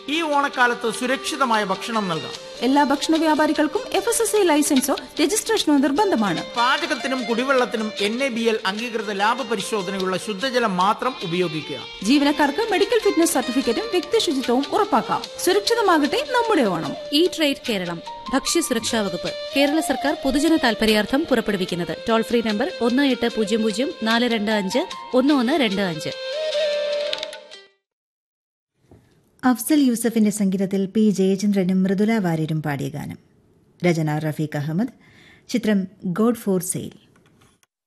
ഈ ഓണക്കാലത്ത് സുരക്ഷിതമായ ഭക്ഷണം നൽകാം എല്ലാ ഭക്ഷണ വ്യാപാരികൾക്കും എഫ് എസ് എസ് ഐ ലൈസൻസോ രജിസ്ട്രേഷനോ നിർബന്ധമാണ് പാചകത്തിനും കുടിവെള്ളത്തിനും എൻ എ ബി എൽ അംഗീകൃത ലാഭ പരിശോധനയുള്ള ശുദ്ധജലം മാത്രം ഉപയോഗിക്കുക ജീവനക്കാർക്ക് മെഡിക്കൽ ഫിറ്റ്നസ് സർട്ടിഫിക്കറ്റും വ്യക്തി ശുചിത്വവും ഉറപ്പാക്കാം സുരക്ഷിതമാകട്ടെ നമ്മുടെ ഓണം ഈ ട്രേഡ് കേരളം ഭക്ഷ്യ സുരക്ഷാ വകുപ്പ് കേരള സർക്കാർ പൊതുജന താൽപര്യാർത്ഥം പുറപ്പെടുവിക്കുന്നത് ടോൾ ഫ്രീ നമ്പർ ഒന്ന് എട്ട് പൂജ്യം പൂജ്യം നാല് രണ്ട് അഞ്ച് ഒന്ന് ഒന്ന് രണ്ട് അഞ്ച് അഫ്സൽ യൂസഫിന്റെ സംഗീതത്തിൽ പി ജയചന്ദ്രനും മൃദുല വാര്യരും പാടിയ ഗാനം രചന റഫീഖ് അഹമ്മദ് ചിത്രം ഗോഡ് ഫോർ സെയിൽ